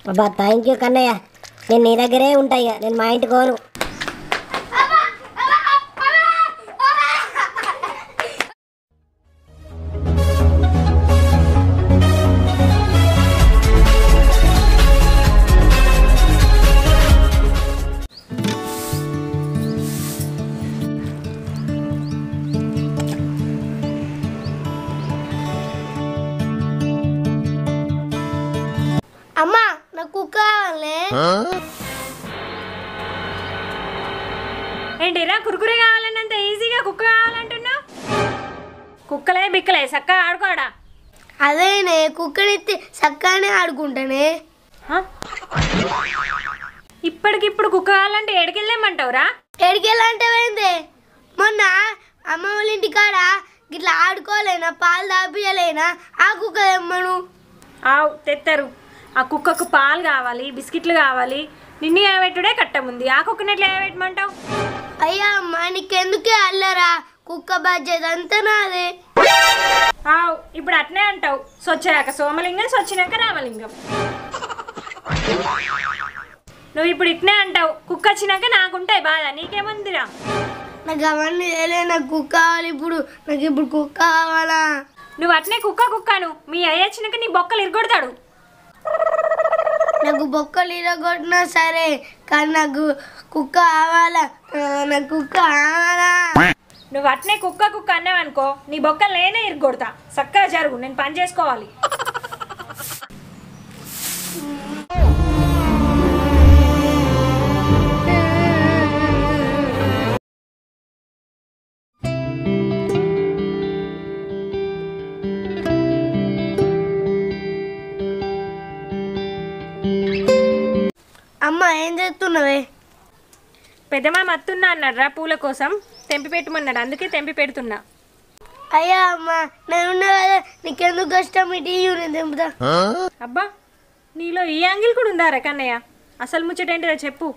అబ్బా thank you Kannayya నేను నీ దగ్గరే ఉంటా ఇక నేను మా ఇంటికి పోను అమ్మా నాకు కుక్క కావాలి ఏంటిరా కురుకురే కావాలన్నంత ఈజీగా కుక్క కావాలంటున్నావు కుక్కలే బిక్కలే చక్కగా ఆడుకోడా అదేనే కుక్కనెత్తి చక్కగానే ఆడుకుంటానే హ? ఇప్పటికిప్పుడు కుక్క కావాలంటే ఎడికెళ్ళేమంటావురా ఎడికెళ్ళంటే మొన్న అమ్మ వాళ్ళ ఇంటికాడ గిట్లా ఆడుకోలేనా పాలు తాపియలేనా ఆ కుక్క తెమ్మను ఆవు తెత్తరు ఆ కుక్కకు పాలు కావాలి బిస్కెట్లు కావాలి నిన్ను ఏవెట్టుడే కట్టముంది ఆ కుక్కని ఎట్లా ఏవెట్టమంటావు అయ్యా అమ్మ నీకెందుకే అల్లరా కుక్క బాధ్యత అంతా నాదే ఆవు ఇప్పుడు అట్నే అంటావు సొచ్చాక సోమలింగం సొచ్చినాక రామలింగం నువ్వు ఇప్పుడు ఇట్నే అంటావు కుక్క వచ్చినాక నాకుంటాయి బాధ నీకేముందిరా నాకు అవన్నీ తెలియదు నాకు కుక్క కావాలి ఇప్పుడు నాకు ఇప్పుడు కుక్క కావాలా నువ్వు అట్నే కుక్క కుక్కను మీ అయ్య వచ్చినాక నీ బొక్కలు ఇరగొడతాడు నాకు బొక్కలు ఇరగొట్టినా సరే కానీ నాకు కుక్క కావాలా ఆ, నాకు కుక్క కావాలా నువ్వు అట్నే కుక్క కుక్క అన్నావనుకో నీ బొక్కలు నేనే ఇరగొడతా చక్కగా జరుగు నేను పని చేసుకోవాలి అమ్మ ఏం చేస్తున్నావే పెద్దమామ అత్తున్నా అన్నాడు పూల కోసం తెంపి పెట్టమన్నాడు అందుకే తెంపి పెడుతున్నా అయ్యా అమ్మ నేను ఉన్నా కదా నీకెందుకు కష్టం ఇటు ఇయ్యు, నేను తెంపుతా అబ్బా నీలో ఈ యాంగిల్ కూడా ఉందా రే కన్నయ్య అసలు ముచ్చట ఏంటిదో చెప్పు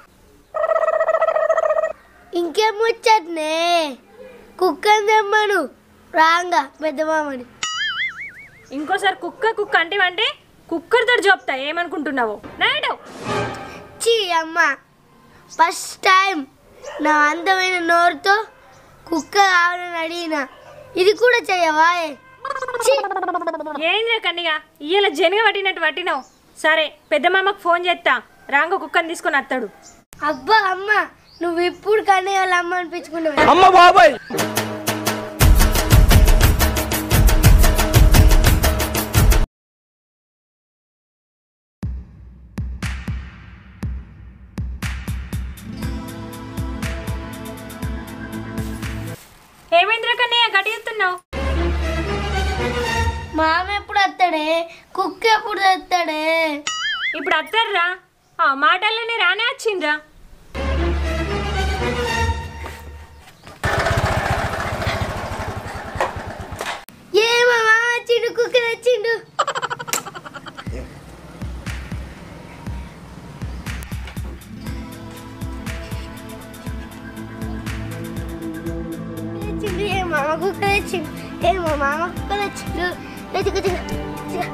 ఇంకేం ముచ్చట్నే కుక్కని తెమ్మను రాంగా పెద్ద మామని ఇంకోసారి కుక్క కుక్క అంటే కుక్కర్తో చెప్తా ఏమనుకుంటున్నావో నాయడు చీ అమ్మ ఫస్ట్ టైం నా అందమైన నోరుతో కుక్క కావాలని అడిగిన ఇది కూడా చెయ్యవా ఛీ! ఏంద్రా కన్నయ్య ఇయ్యాల జనగ పట్టినట్టు పట్టినావు సరే పెద్ద మామకు ఫోన్ చేస్తా రాంగ కుక్కని తీసుకొని వస్తాడు అబ్బా అమ్మ నువ్వు ఇప్పుడు కన్నయ్య వాళ్ళ అమ్మ అనిపించుకున్నావు అమ్మ బాబాయ్ ఏమైందిరా కన్నయ్య గడియుతున్నావు మామ ఎప్పుడు వస్తాడే కుక్క ఎప్పుడు తెస్తాడే ఇప్పుడు అత్తర్రా ఆ మాటల్లోనే రానే వచ్చిండ్రా ఏమో మామ వచ్చిండు కుక్క తెచ్చిండు తెచ్చిండు ఏ మామ కుక్క తెచ్చిండు ఏమో మామ కుక్క తెచ్చిండు తెచ్చి తెచ్చి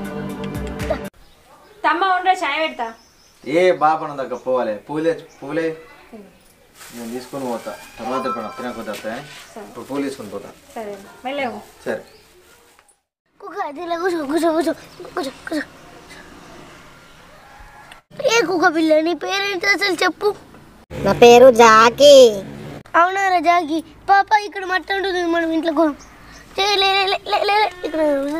తమ్మ ఉండరా చాయ్ పెడతా ఏ బాపన దగ్గర పోవాలి పూలే పూలే నేను తీసుకొని పోతా తర్వాత ఇప్పుడు తినకపోతే వస్తాయి ఇప్పుడు పూలు తీసుకొని పోతా సరే వెళ్ళావు సరే కుక్క దీనిలో కూర్చో కూర్చో కూర్చో కూర్చో కూర్చో ఏ కుక్క పిల్ల నీ పేరేంటి అసలు చెప్పు నా పేరు జాకీ అవునా రజాకి పాప ఇక్కడ మట్టి ఉంటుంది మనం ఇంట్లో కో లే లే లే, లే, లే, లే, ఇక్కడ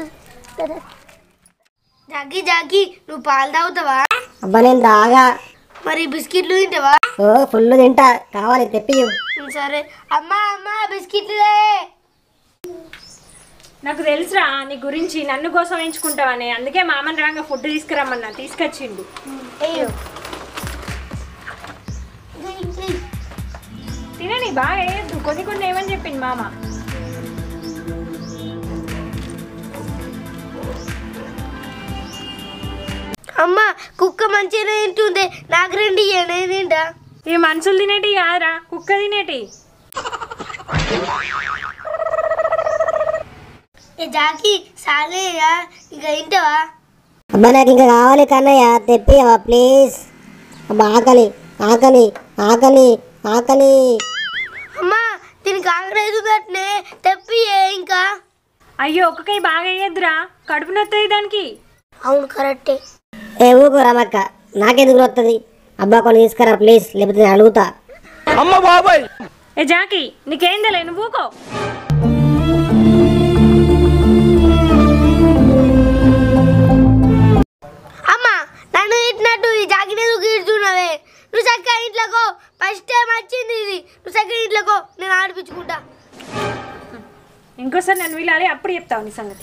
జాకి జాకి నువ్వు పాలు తాగుతావా అబ్బా నేను దాగా మరి బిస్కెట్లు తింటావా ఓ ఫుల్ తింటా కావాలి తెప్పియు ఉం, సరే అమ్మా అమ్మా బిస్కెట్లు నాకు తెలుసురా నీ గురించి నన్ను కోసం ఎంచుకుంటావని అందుకే మామని రాగా ఫుడ్ తీసుకురమ్మన్నా తీసుకొచ్చిండు అయ్యో తినని బాగా వేయద్దు కొన్ని కొన్ని ఏమని చెప్పింది మామ అమ్మ కుక్క మంచిగానే తింటుంది నాకు రెండు ఇయ్యండి తింటా ఈ మనుషులు తినేటి కాదురా కుక్క తినేటి ఏ జాకి సాలేరా ఇక తింటావా అబ్బా నాకు ఇంకా కావాలి కన్నయ్య తెప్పియవా ప్లీజ్ అబ్బా ఆకలి ఆకలి ఆకలి ఆకలి అమ్మా దీనికి ఆగలేదు కట్నే తెప్పియే ఇంకా అయ్యో ఒక్కకై బాగా వేయద్దురా కడుపు నొత్తది దానికి అవును కరెక్టే ఏ ఊకో రమక్క నాకెందుకు వస్తుంది అబ్బా కొన్ని తీసుకురా ప్లీజ్ లేకపోతే నేను అడుగుతా ఏ జాకి నీకేం తెలియ నువ్వు ఊకో అమ్మా నన్ను తిట్టినట్టు ఈ జాకినేది గీడుతున్నావే నువ్వు చక్కగా ఇంట్లోకో ఫస్ట్ టైం వచ్చింది ఇది నువ్వు చక్కగా ఇంట్లోకో నేను ఆడిపించుకుంటా ఇంకోసారి నన్ను వీలాలి అప్పుడు చెప్తావు నీ సంగతి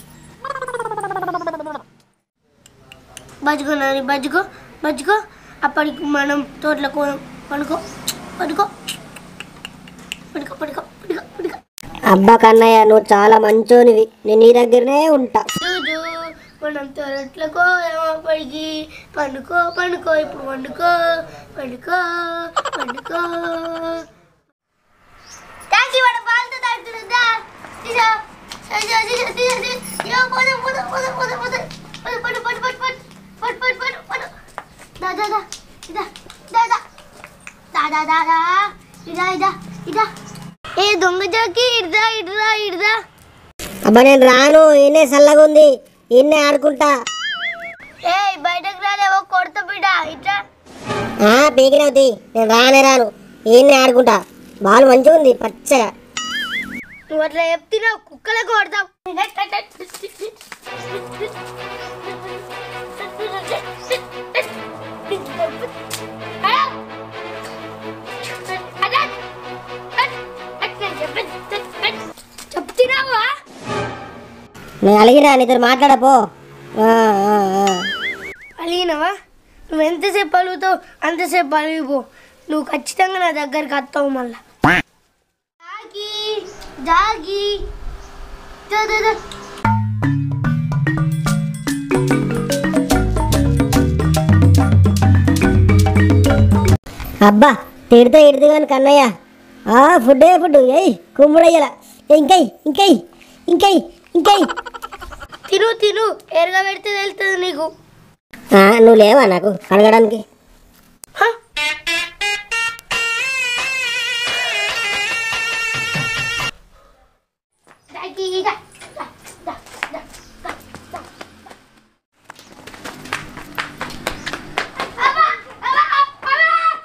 బజ్జుకో నాని బజ్జుకో బజ్జుకో అప్పటికి మనం తోటలో పోదాం పడుకో పడుకో పడుకో పడుకో పడుకో పడుకో అబ్బా కన్నయ్య నువ్వు చాలా మంచోనివి నేను నీ దగ్గరనే ఉంటా చూడు మనం తోటలకు అప్పటికి పండుకో పండుకో ఇప్పుడు వండుకో పండుకో పండుకో తాకి వాడు పాలతో తాగుతుందా తీసా తీసా తీసా తీసా తీసా పోదాం పోదాం పోదాం పోదాం పోదాం పడు పడు పడు పడు పడు పడు పడు పడు పడు దా దా దా ఇదా దా దా దా దా దా దా ఇదా ఇదా ఇదా ఏ దొంగ జాకి ఇడదా ఇడదా ఇడదా అబ్బా నేను రాను ఈయనే చల్లగా ఉంది ఈయన్నే ఆడుకుంటా ఏ బయటకు రాలేవో కొడత బిడ్డ ఇట్లా ఆ, పీకినవుతి నేను రానే రాను ఈయన్నే ఆడుకుంటా బాల్ మంచిగా ఉంది పచ్చగా నువ్వు అట్లా చెప్తున్నావు కుక్కలకు కొడతావు చెప్తున్నావా నేను అడిగినా నీతో మాట్లాడపో ఆ, ఆ, ఆ. అలిగినవా నువ్వు ఎంతసేపు అలుగుతావు అంతసేపు అలిగిపో నువ్వు ఖచ్చితంగా నా దగ్గరికి వస్తావు మళ్ళా జాగి జాగి దా, దా, దా. అబ్బా తిడితే ఇడితే కానీ కన్నయ్య ఆ ఫుడ్డే ఫుడ్ ఏయ్ కుమ్ముడయ్యల ఇంకై ఇంకై ఇంకై ఇంకై తిను తిను ఎరగా పెడితే తెలుస్తుంది నీకు ఆ, నువ్వు లేవా నాకు కడగడానికి హ? జాగి, దా, దా, దా, దా, దా, దా. అబ్బా, అబ్బా, అబ్బా,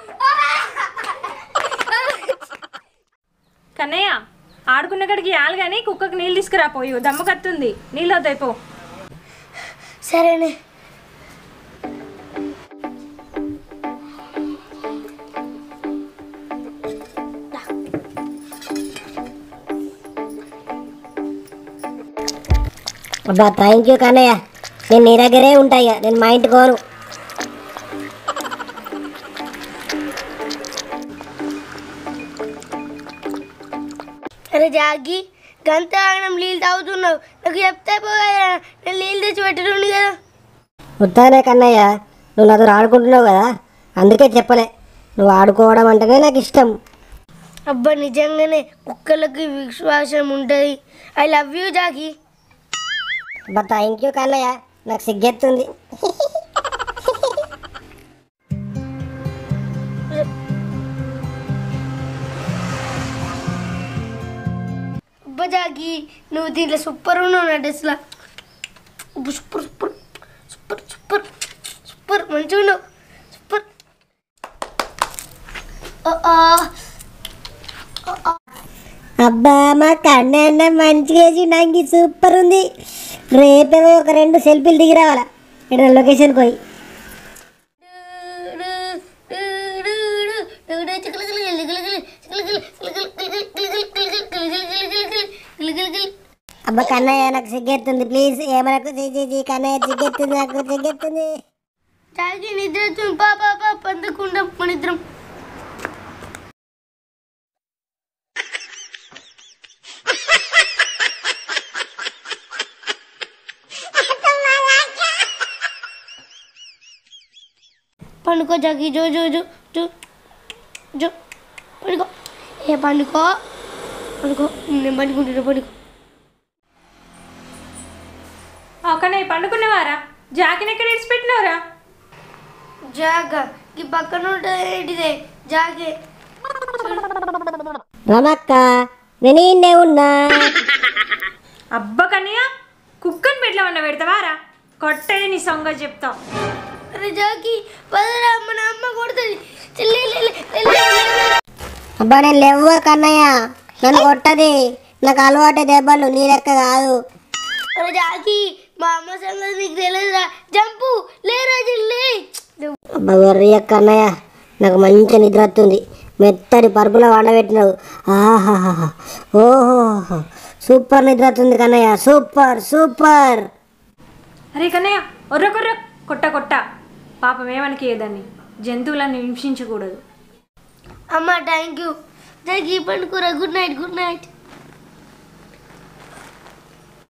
అబ్బా. కన్నయ్య ఆడుకున్న కాడికి ఆలు కానీ కుక్కకి నీళ్ళు తీసుకురా పోయి దమ్మ కత్తుంది నీళ్ళు వద్దాయి పో సరేనే అబ్బా థ్యాంక్ యూ కన్నయ్య నేను నీ దగ్గరే ఉంటా ఇక నేను మా ఇంటికి పోను అరే జాగి గంత ఆగడం నీళ్ళు తాగుతున్నావు నాకు చెప్తే పోగా నేను నీళ్ళు తెచ్చి పెట్టడుండి కదా ఉత్తానే కన్నయ్య నువ్వు నాతో ఆడుకుంటున్నావు కదా అందుకే చెప్పలే నువ్వు ఆడుకోవడం అంటేనే నాకు ఇష్టం అబ్బా నిజంగానే కుక్కలకి విశ్వాసం ఉంటుంది ఐ లవ్ యూ జాగి అబ్బా థ్యాంక్ యూ కన్నయ్య నాకు సిగ్గెత్తుంది అబ్బా జాగి నువ్వు దీంట్లో సూపర్ ఉన్నావు నా డ్రెస్లో super super super super super మంచిగా ఉన్నావు సూపర్ ఓ, ఓ. అబ్బా మా కన్నయ్య మంచిగా వేసి నాకు సూపర్ ఉంది రేపే పోయి ఒక రెండు సెల్ఫీలు దిగి రావాలా ఇక్కడ లొకేషన్ పోయి అబ్బా కన్నయ్య నాకు సిగ్గెత్తుంది ప్లీజ్ ఏమనకు జీ జీ జీ కన్నయ్య సిగ్గెత్తుంది నాకు సిగ్గెత్తుంది తాగి నిద్ర వస్తుంది. పా పా పా పందుకుంటాం మన ఇద్దరం పండుకో జాగి జో జో జో జో జో పండుకో ఏ పండుకో పండుకో నేను పండుకుంటున్నా పండుకో ఆ, కన్నయ్య పండుకున్నవారా జాకిని ఎక్కడ ఇడిచిపెట్టినవరా జాగా ఈ పక్కన ఉంటుంది ఏంటిదే జాగే రమక్క నేను ఈయన్నే ఉన్నా అబ్బా కన్నయ్య కుక్కని పెట్ల ఉన్న పెడతావారా కొట్టేది నీ సొంగ చెప్తాం అరే జాకి పదరా మన అమ్మ కొడుతుంది చెల్లి లే, లే, లే, లే, లే, లే. అబ్బా నేను లేవ్వ కన్నయ్య నన్ను కొట్టది నాకు అలవాటే దెబ్బలు నీ లెక్క కాదు అరే జాకి మా అమ్మ సంగతి నీకు తెలియదురా జంపు లేరా చెల్లి అబ్బా వెర్రియ కన్నయ్య నాకు మంచి నిద్ర వస్తుంది మెత్తటి పరుపులో వండబెట్టినావు ఆహాహా ఓహో సూపర్ నిద్ర వస్తుంది కన్నయ్య సూపర్ సూపర్ అరే కన్నయ్య ఒర్రకొర్ర కొట్ట కొట్ట పాపం ఏమనకి ఏదని జంతువులను హింసించకూడదు అమ్మ థ్యాంక్ యూ జాకి పండుకోరా గుడ్ నైట్ గుడ్ నైట్